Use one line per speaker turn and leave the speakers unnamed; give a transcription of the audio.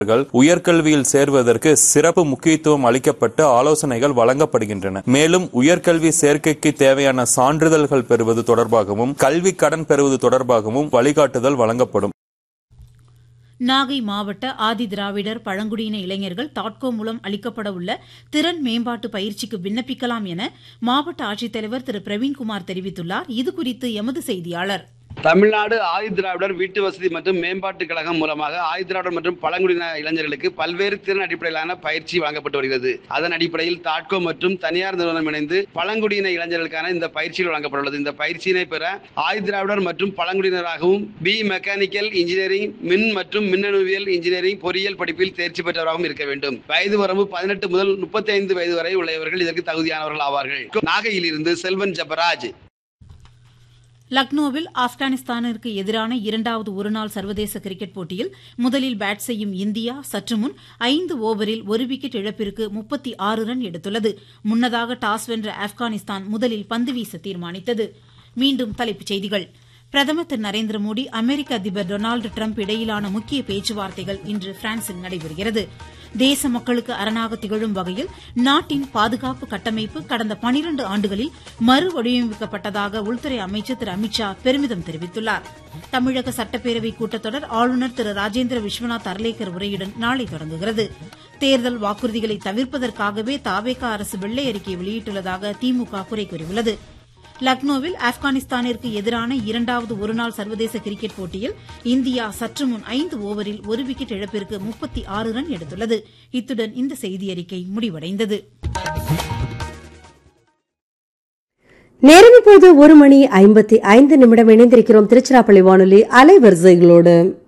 உயர்கல்வியில் சேர்வதற்கு சிறப்பு முக்கியத்துவம் அளிக்கப்பட்டு ஆலோசனைகள் வழங்கப்படுகின்றன மேலும் உயர்கல்வி சேர்க்கைக்கு தேவையான சான்றிதழ்கள் பெறுவது தொடர்பாகவும் கல்வி கடன் பெறுவது தொடர்பாகவும் வழிகாட்டுதல் வழங்கப்படும்
நாகை மாவட்ட ஆதி திராவிடர் பழங்குடியின இளைஞர்கள் தாட்கோ மூலம் அளிக்கப்பட உள்ள திறன் மேம்பாட்டு பயிற்சிக்கு விண்ணப்பிக்கலாம் என மாவட்ட ஆட்சித்தலைவர் திரு பிரவீன்குமார் தெரிவித்துள்ளார் இதுகுறித்து எமது செய்தியாளர்
தமிழ்நாடு ஆதிதிராவிடர் வீட்டு வசதி மற்றும் மேம்பாட்டுக் கழகம் மூலமாக ஆதிதிராவிடர் மற்றும் பழங்குடியின இளைஞர்களுக்கு பல்வேறு திறன் அடிப்படையிலான பயிற்சி வழங்கப்பட்டு வருகிறது அதன் அடிப்படையில் தாட்கோ மற்றும் தனியார் நிறுவனம் இணைந்து பழங்குடியின இளைஞர்களுக்கான இந்த பயிற்சிகள் வழங்கப்பட்டுள்ளது இந்த பயிற்சியினை பெற ஆதிதிராவிடர் மற்றும் பழங்குடியினராகவும் பி மெக்கானிக்கல் இன்ஜினியரிங் மின் மற்றும் மின்னணுவியல் இன்ஜினியரிங் பொறியியல் படிப்பில் தேர்ச்சி பெற்றவராகவும் இருக்க வேண்டும் வயது வரம்பு பதினெட்டு முதல் முப்பத்தி ஐந்து வயது வரை உள்ளவர்கள் இதற்கு தகுதியானவர்கள் ஆவார்கள் நாகையில் இருந்து செல்வன் ஜபராஜ்
லக்னோவில் ஆப்கானிஸ்தானிற்கு எதிரான இரண்டாவது ஒருநாள் சர்வதேச கிரிக்கெட் போட்டியில் முதலில் பேட் செய்யும் இந்தியா சற்று முன் ஐந்து ஓவரில் ஒரு விக்கெட் இழப்பிற்கு முப்பத்தி ஆறு ரன் எடுத்துள்ளது முன்னதாக டாஸ் வென்ற ஆப்கானிஸ்தான் முதலில் பந்து வீச தீர்மானித்தது மீண்டும் தலைப்புச் செய்திகள் பிரதமர் திரு நரேந்திர மோடி அமெரிக்க அதிபர் டொனால்டு டிரம்ப் இடையிலான முக்கிய பேச்சுவார்த்தைகள் இன்று பிரான்சில் நடைபெறுகிறது தேச மக்களுக்கு அரணாக திகழும் வகையில் நாட்டின் பாதுகாப்பு கட்டமைப்பு கடந்த பனிரண்டு ஆண்டுகளில் மறுவடிவமைக்கப்பட்டதாக உள்துறை அமைச்சர் திரு அமித்ஷா பெருமிதம் தெரிவித்துள்ளார் தமிழக சட்டப்பேரவை கூட்டத்தொடர் ஆளுநர் திரு ராஜேந்திர விஸ்வநாத் அர்லேக்கர் உரையுடன் நாளை தொடங்குகிறது தேர்தல் வாக்குறுதிகளை தவிர்ப்பதற்காகவே தாவேகா அரசு வெள்ளை அறிக்கை வெளியிட்டுள்ளதாக திமுக குறை கூறியுள்ளது லக்னோவில் ஆப்கானிஸ்தானிற்கு எதிரான இரண்டாவது ஒருநாள் சர்வதேச கிரிக்கெட் போட்டியில் இந்தியா சற்று முன் ஐந்து ஓவரில் ஒரு விக்கெட் இழப்பிற்கு முப்பத்தி ஆறு ரன் எடுத்துள்ளது இத்துடன் இந்த செய்தியறிக்கை முடிவடைந்தது
நேரம் இப்போது ஒரு மணி ஐம்பத்தி ஐந்து நிமிடம் இணைந்திருக்கிறோம் திருச்சிராப்பள்ளி வானொலி அலைவரிசைகளோடு